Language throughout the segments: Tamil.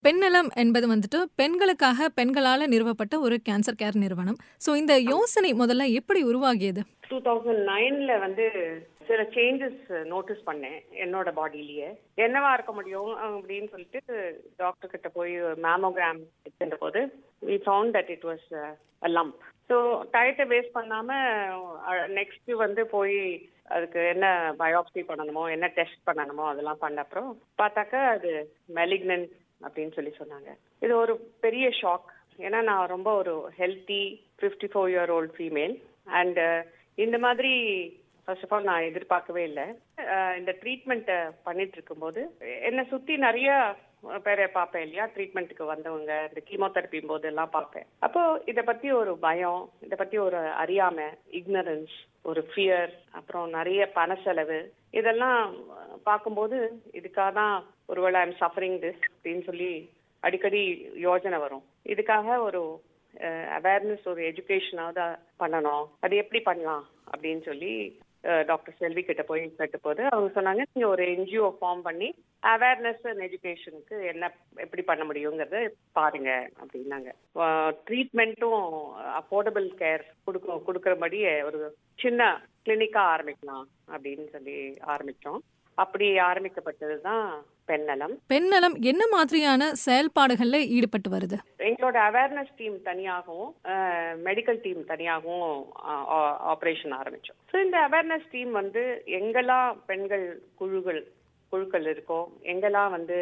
பெண்ணலம் என்பது வந்துட்டு பெண்களுக்காக பெண்களால நிறுவப்பட்ட ஒரு கேன்சர் கேர் நிறுவனம். ஸோ இந்த யோசனை முதல்ல எப்படி உருவாகியது? 2009ல வந்து சில சேஞ்சஸ் நோட்டீஸ் பண்ணேன் என்னோட பாடியிலேயே என்னவா இருக்க முடியும் அப்படின்னு சொல்லிட்டு டாக்டர் கிட்ட போய் மேமோகிராம் எடுத்துட்ட போது we found that it was a lump so டயத்தை வேஸ்ட் பண்ணாம நெக்ஸ்ட் வந்து போய் அதுக்கு என்ன பயோப்சி பண்ணணுமோ என்ன டெஸ்ட் பண்ணணுமோ அதெல்லாம் பண்ண அப்புறம் பார்த்தாக்கா அது மெலிக்னன்ட் அப்படின்னு சொல்லி சொன்னாங்க இது ஒரு பெரிய ஷாக் ஏன்னா நான் ரொம்ப ஒரு healthy fifty four year old female and இந்த மாதிரி ஃபர்ஸ்ட் ஆஃப் ஆல் நான் எதிர்பார்க்கவே இல்லை இந்த ட்ரீட்மெண்ட்டை பண்ணிட்டு இருக்கும்போது என்னை சுற்றி நிறைய பேரை பார்ப்பேன் இல்லையா ட்ரீட்மெண்ட்டுக்கு வந்தவங்க இந்த கீமோதெரப்பி போது எல்லாம் பார்ப்பேன் அப்போ இதை பற்றி ஒரு பயம் இதை பற்றி ஒரு அறியாமை இக்னரன்ஸ் ஒரு ஃபியர் அப்புறம் நிறைய பண செலவு இதெல்லாம் பார்க்கும்போது இதுக்காக தான் ஒருவேளை ஐம் சஃபரிங் திஸ் அப்படின்னு சொல்லி அடிக்கடி யோஜனை வரும் இதுக்காக ஒரு அவேர்னஸ் ஒரு எஜுகேஷனாவது பண்ணணும் அது எப்படி பண்ணலாம் அப்படின்னு சொல்லி டாக்டர் செல்வி கிட்ட போய் கேட்ட போது அவங்க சொன்னாங்க நீங்க ஒரு என்ஜிஓ ஃபார்ம் பண்ணி அவேர்னஸ் அண்ட் எஜுகேஷனுக்கு என்ன எப்படி பண்ண முடியுங்கிறத பாருங்க அப்படின்னாங்க ட்ரீட்மெண்ட்டும் அஃபோர்டபுள் கேர் கொடுக்க கொடுக்கறபடி ஒரு சின்ன கிளினிக்கா ஆரம்பிக்கலாம் அப்படின்னு சொல்லி ஆரம்பிச்சோம் அப்படி ஆரம்பிக்கப்பட்டது தான் பெண்ணலம் பெண்ணலம் என்ன மாதிரியான செயல்பாடுகள்ல ஈடுபட்டு வருது எங்களோட அவேர்னஸ் டீம் தனியாகவும் மெடிக்கல் டீம் தனியாகவும் ஆப்ரேஷன் ஆரம்பிச்சோம் ஸோ இந்த அவேர்னஸ் டீம் வந்து எங்கெல்லாம் பெண்கள் குழுக்கள் குழுக்கள் இருக்கோ எங்கெல்லாம் வந்து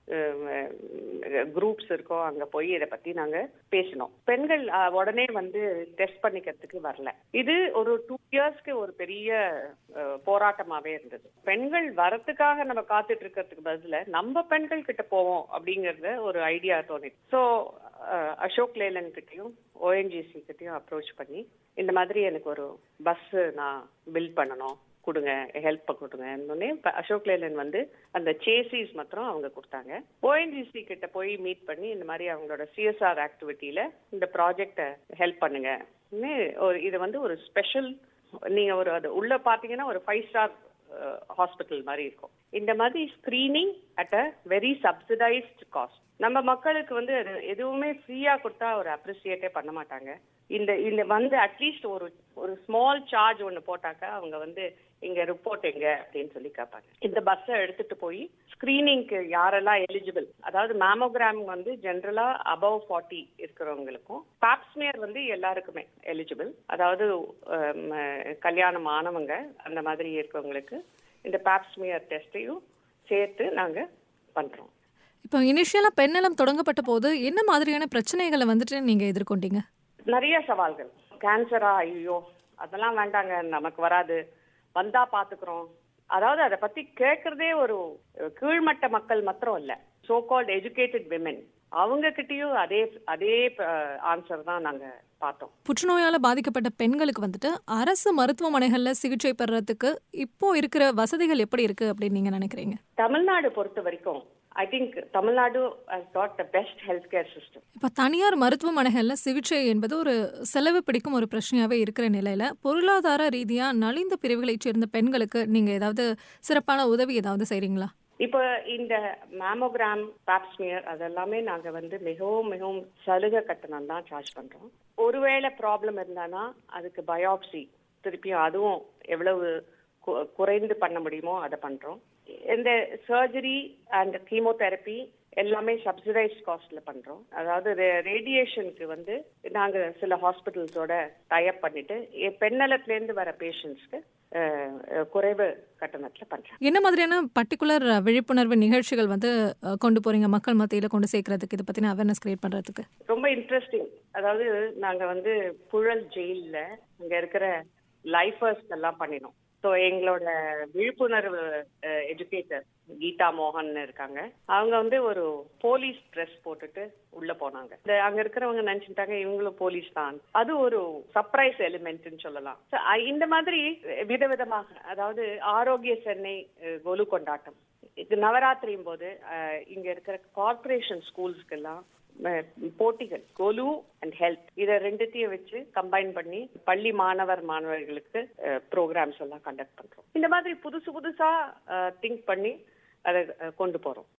குரூப்ஸ் இருக்கோ அங்க போய் இதை பத்தி நாங்க பேசினோம் பெண்கள் உடனே வந்து டெஸ்ட் பண்ணிக்கிறதுக்கு வரல இது ஒரு டூ இயர்ஸ்க்கு ஒரு பெரிய போராட்டமாவே இருந்தது பெண்கள் வரத்துக்காக நம்ம காத்துட்டு இருக்கிறதுக்கு பதில நம்ம பெண்கள் கிட்ட போவோம் அப்படிங்கறத ஒரு ஐடியா தோணுது ஸோ அசோக் லேலன் கிட்டயும் ஓஎன்ஜிசி கிட்டயும் அப்ரோச் பண்ணி இந்த மாதிரி எனக்கு ஒரு பஸ் நான் பில்ட் பண்ணணும் கொடுங்க ஹெல்ப் கொடுங்க அசோக் லேலன் வந்து அந்த சேசிஸ் மாத்திரம் அவங்க கொடுத்தாங்க ஓஎன்ஜிசி கிட்ட போய் மீட் பண்ணி இந்த மாதிரி அவங்களோட சிஎஸ்ஆர் ஆக்டிவிட்டியில இந்த ப்ராஜெக்ட ஹெல்ப் பண்ணுங்க ஒரு இது வந்து ஒரு ஸ்பெஷல் நீங்க ஒரு அது உள்ள பாத்தீங்கன்னா ஒரு ஃபைவ் ஸ்டார் ஹாஸ்பிட்டல் மாதிரி இருக்கும் இந்த மாதிரி screening at a very subsidised cost நம்ம மக்களுக்கு வந்து எதுவுமே ஃப்ரீயா கொடுத்தா ஒரு அப்ரிசியேட்டே பண்ண மாட்டாங்க இந்த இந்த வந்து அட்லீஸ்ட் ஒரு ஒரு ஸ்மால் சார்ஜ் ஒன்று போட்டாக்கா அவங்க வந்து இங்க ரிப்போர்ட் எங்க அப்படின்னு சொல்லி கேட்பாங்க இந்த பஸ்ஸை எடுத்துட்டு போய் ஸ்கிரீனிங்க்கு யாரெல்லாம் எலிஜிபிள் அதாவது மேமோகிராம் வந்து ஜென்ரலா அபவ் ஃபார்ட்டி இருக்கிறவங்களுக்கும் பாப்ஸ்மியர் வந்து எல்லாருக்குமே எலிஜிபிள் அதாவது கல்யாணம் ஆனவங்க அந்த மாதிரி இருக்கிறவங்களுக்கு இந்த பாப்ஸ்மியர் டெஸ்டையும் சேர்த்து நாங்க பண்றோம் இப்போ இனிஷியலா பெண்ணலம் தொடங்கப்பட்ட போது என்ன மாதிரியான பிரச்சனைகளை வந்துட்டு நீங்க எதிர்கொண்டீங்க நிறைய சவால்கள் கேன்சரா ஐயோ அதெல்லாம் வேண்டாங்க நமக்கு வராது வந்தா பாத்துக்கிறோம் அதாவது அதை பத்தி கேட்கறதே ஒரு கீழ்மட்ட மக்கள் மாத்திரம் இல்ல சோ கால்ட் எஜுகேட்டட் விமென் அவங்க கிட்டயும் அதே அதே ஆன்சர் தான் நாங்க பார்த்தோம் புற்றுநோயால பாதிக்கப்பட்ட பெண்களுக்கு வந்துட்டு அரசு மருத்துவமனைகள்ல சிகிச்சை பெறறதுக்கு இப்போ இருக்கிற வசதிகள் எப்படி இருக்கு அப்படின்னு நீங்க நினைக்கிறீங்க தமிழ்நாடு பொறுத்த வரைக்கும் I think Tamil Nadu has got the best health care system இப்போ தனியார் மருத்துவமனைகள்ல சிகிச்சை என்பது ஒரு செலவு பிடிக்கும் ஒரு பிரச்சனையாவே இருக்கிற நிலையில பொருளாதார ரீதியா நலிந்த பிரிவுகளைச் சேர்ந்த பெண்களுக்கு நீங்க ஏதாவது சிறப்பான உதவி ஏதாவது செய்றீங்களா இப்போ இந்த மேமோகிராம் பாப்ஸ்மியர் அதெல்லாமே நாங்க வந்து மிகவும் மிகவும் சலுகை கட்டணம் தான் சார்ஜ் பண்றோம் ஒருவேளை ப்ராப்ளம் இருந்தானா அதுக்கு பயோப்சி திருப்பியும் அதுவும் எவ்வளவு குறைந்து பண்ண முடியுமோ அதை பண்றோம் இந்த சர்ஜரி அண்ட் கீமோதெரப்பி எல்லாமே சப்சிடைஸ் காஸ்ட்ல பண்றோம் அதாவது ரேடியேஷனுக்கு வந்து நாங்க சில ஹாஸ்பிட்டல்ஸோட டைப் பண்ணிட்டு பெண்ணலத்துல இருந்து வர பேஷண்ட்ஸ்க்கு குறைவு கட்டணத்துல பண்றோம் என்ன மாதிரியான பர்டிகுலர் விழிப்புணர்வு நிகழ்ச்சிகள் வந்து கொண்டு போறீங்க மக்கள் மத்தியில கொண்டு சேர்க்கறதுக்கு இதை பத்தின அவேர்னஸ் கிரியேட் பண்றதுக்கு ரொம்ப இன்ட்ரெஸ்டிங் அதாவது நாங்க வந்து புழல் ஜெயில்ல இங்க இருக்கிற லைஃபர்ஸ் எல்லாம் பண்ணினோம் ஸோ எங்களோட விழிப்புணர்வு எஜுகேட்டர் கீதா மோகன் இருக்காங்க அவங்க வந்து ஒரு போலீஸ் ட்ரெஸ் போட்டுட்டு உள்ள போனாங்க இந்த அங்க இருக்கிறவங்க நினைச்சுட்டாங்க இவங்களும் போலீஸ் தான் அது ஒரு சர்ப்ரைஸ் எலிமெண்ட்னு சொல்லலாம் இந்த மாதிரி விதவிதமாக அதாவது ஆரோக்கிய சென்னை கொலு கொண்டாட்டம் இது நவராத்திரியும் போது இங்க இருக்கிற கார்பரேஷன் ஸ்கூல்ஸ்க்கு எல்லாம் போட்டிகள் கொலு அண்ட் ஹெல்த் இதை ரெண்டுத்தையும் வச்சு கம்பைன் பண்ணி பள்ளி மாணவர் மாணவர்களுக்கு ப்ரோக்ராம்ஸ் எல்லாம் கண்டக்ட் பண்றோம் இந்த மாதிரி புதுசு புதுசா திங்க் பண்ணி அதை கொண்டு போறோம்